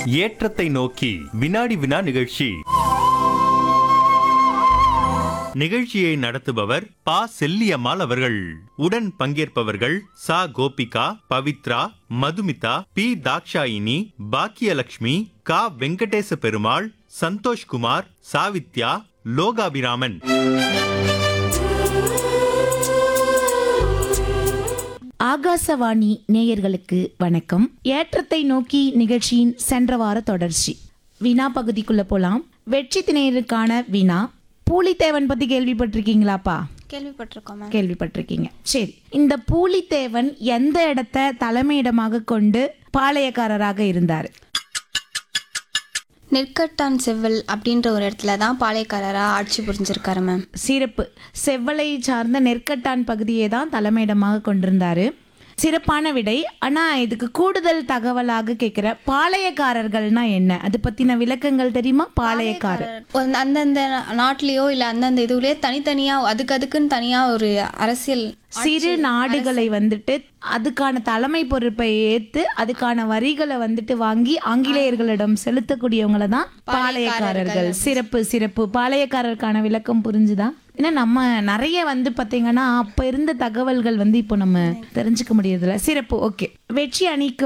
ஏற்றத்தை நோக்கி வினாடி வினா நிகழ்ச்சி நிகழ்ச்சியை நடத்துபவர் பா செல்லியம்மாள் அவர்கள் உடன் பங்கேற்பவர்கள் சா கோபிகா பவித்ரா மதுமிதா பி தாக்ஷாயினி பாக்கியலட்சுமி கா வெங்கடேச பெருமாள் சந்தோஷ்குமார் சாவித்யா லோகாபிராமன் ஆகாசவாணி நேயர்களுக்கு வணக்கம் ஏற்றத்தை நோக்கி நிகழ்ச்சியின் சென்ற வார தொடர்ச்சி வினா பகுதிக்குள்ள போலாம் வெற்றி திணையருக்கான வினா பூலித்தேவன் பத்தி கேள்விப்பட்டிருக்கீங்களாப்பா கேள்விப்பட்டிருக்கோம் மேம் கேள்விப்பட்டிருக்கீங்க சரி இந்த பூலித்தேவன் எந்த இடத்த தலைமையிடமாக கொண்டு பாளையக்காரராக இருந்தார் நெற்கட்டான் செவ்வல் அப்படின்ற ஒரு இடத்துல தான் பாளையக்காரராக ஆட்சி புரிஞ்சிருக்காரு மேம் சிறப்பு செவ்வலை சார்ந்த நெற்கட்டான் பகுதியை தான் தலைமையிடமாக கொண்டிருந்தாரு சிறப்பான விடை ஆனா இதுக்கு கூடுதல் தகவலாக கேட்கிற பாளையக்காரர்கள்னா என்ன அது பத்தின விளக்கங்கள் தெரியுமா பாளையக்காரர் ஒரு அந்தந்த நாட்டிலேயோ இல்லை அந்தந்த இதுலேயே தனித்தனியாக அதுக்கு அதுக்குன்னு தனியாக ஒரு அரசியல் சிறு நாடுகளை வந்துட்டு அதுக்கான தலைமை பொறுப்பை ஏத்து அதுக்கான வரிகளை வந்துட்டு வாங்கி ஆங்கிலேயர்களிடம் செலுத்தக்கூடியவங்கள தான் பாளையக்காரர்கள் சிறப்பு சிறப்பு பாளையக்காரருக்கான விளக்கம் புரிஞ்சுதா ஏன்னா நம்ம நிறைய வந்து பாத்தீங்கன்னா அப்ப இருந்த தகவல்கள் வந்து இப்போ நம்ம தெரிஞ்சுக்க முடியறதில்ல சிறப்பு ஓகே வெற்றி அணிக்கு